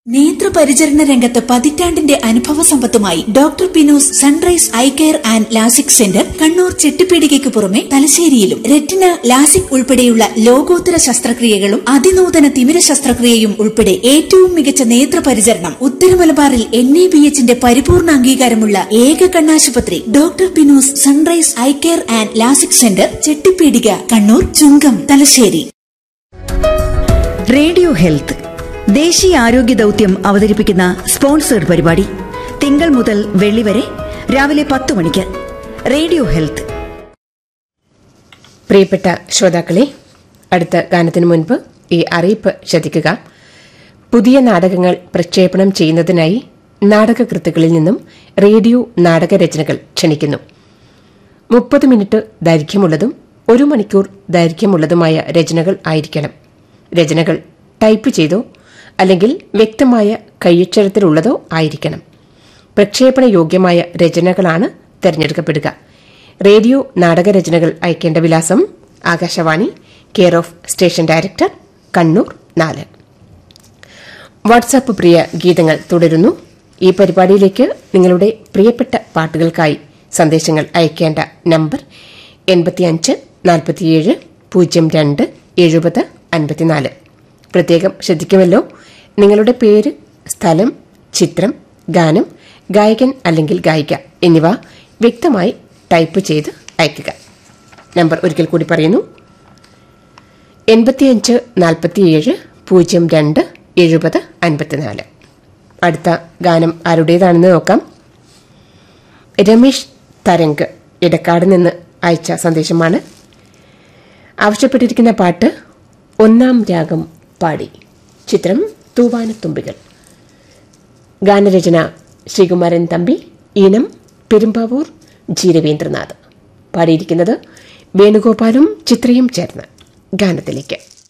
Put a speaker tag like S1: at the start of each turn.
S1: നേത്രപരിചരണ രംഗത്ത് പതിറ്റാണ്ടിന്റെ അനുഭവ സമ്പത്തുമായി doctor Pinos sunrise eye care and LASIK centre Kannur ചെട്ടിപ്പീടികയ്ക്ക് പുറമെ തലശ്ശേരിയിലും റെറ്റിന ലാസിക് ഉൾപ്പെടെയുള്ള ലോകോത്തര ശസ്ത്രക്രിയകളും അതിനൂതന തിമിര ശസ്ത്രക്രിയയും ഉൾപ്പെടെ ഏറ്റവും മികച്ച നേത്രപരിചരണം ഉത്തരമലബാറിൽ എൻ എ ബി എച്ചിന്റെ പരിപൂർണ അംഗീകാരമുള്ള ഏക കണ്ണാശുപത്രി doctor Pinos sunrise eye care and LASIK centre Chettipeedika Kannur Chungam Thalassery
S2: radio health ദേശീയ ആരോഗ്യ ദൗത്യം അവതരിപ്പിക്കുന്ന സ്പോൺസേഡ് പരിപാടി തിങ്കൾ മുതൽ വെള്ളി വരെ രാവിലെ പത്ത് മണിക്ക് റേഡിയോ ഹെൽത്ത്
S3: പ്രിയപ്പെട്ട ശ്രോതാക്കളെ അടുത്ത ഗാനത്തിനു മുൻപ് ഈ അറിയിപ്പ് ശ്രദ്ധിക്കുക പുതിയ നാടകങ്ങൾ പ്രക്ഷേപണം ചെയ്യുന്നതിനായി നാടകകൃത്തുക്കളിൽ നിന്നും റേഡിയോ നാടകരചനകൾ ക്ഷണിക്കുന്നു മുപ്പത് മിനിറ്റ് ദൈർഘ്യമുള്ളതും ഒരു മണിക്കൂർ ദൈർഘ്യമുള്ളതുമായ രചനകൾ ആയിരിക്കണം രചനകൾ ടൈപ്പ് ചെയ്തോ അല്ലെങ്കിൽ വ്യക്തമായ കൈയക്ഷരത്തിലുള്ളതോ ആയിരിക്കണം പ്രക്ഷേപണ യോഗ്യമായ രചനകളാണ് തെരഞ്ഞെടുക്കപ്പെടുക റേഡിയോ നാടകരചനകൾ അയക്കേണ്ട വിലാസം Akashvani care of station director Kannur നാല് വാട്സാപ്പ് പ്രിയ ഗീതങ്ങൾ തുടരുന്നു ഈ പരിപാടിയിലേക്ക് നിങ്ങളുടെ പ്രിയപ്പെട്ട പാട്ടുകൾക്കായി സന്ദേശങ്ങൾ അയക്കേണ്ട നമ്പർ എൺപത്തിയഞ്ച് നാൽപ്പത്തിയേഴ് പൂജ്യം രണ്ട് എഴുപത് അൻപത്തിനാല് പ്രത്യേകം ശ്രദ്ധിക്കുമല്ലോ നിങ്ങളുടെ പേര് സ്ഥലം ചിത്രം ഗാനം ഗായകൻ അല്ലെങ്കിൽ ഗായിക എന്നിവ വ്യക്തമായി ടൈപ്പ് ചെയ്ത് അയയ്ക്കുക നമ്പർ ഒരിക്കൽ കൂടി പറയുന്നു എൺപത്തിയഞ്ച് നാൽപ്പത്തിയേഴ് പൂജ്യം രണ്ട് എഴുപത് അൻപത്തിനാല് അടുത്ത ഗാനം ആരുടേതാണെന്ന് നോക്കാം രമേശ് തരംഗ് ഇടക്കാട് നിന്ന് അയച്ച സന്ദേശമാണ് ആവശ്യപ്പെട്ടിരിക്കുന്ന പാട്ട് ഒന്നാം രാഗം പാടി ചിത്രം തൂവാനത്തുമ്പികൾ ഗാനരചന ശ്രീകുമാരൻ തമ്പി ഈണം പെരുമ്പാവൂർ ജി രവീന്ദ്രനാഥ് പാടിയിരിക്കുന്നത് വേണുഗോപാലും ചിത്രയും ചേർന്ന് ഗാനത്തിലേക്ക്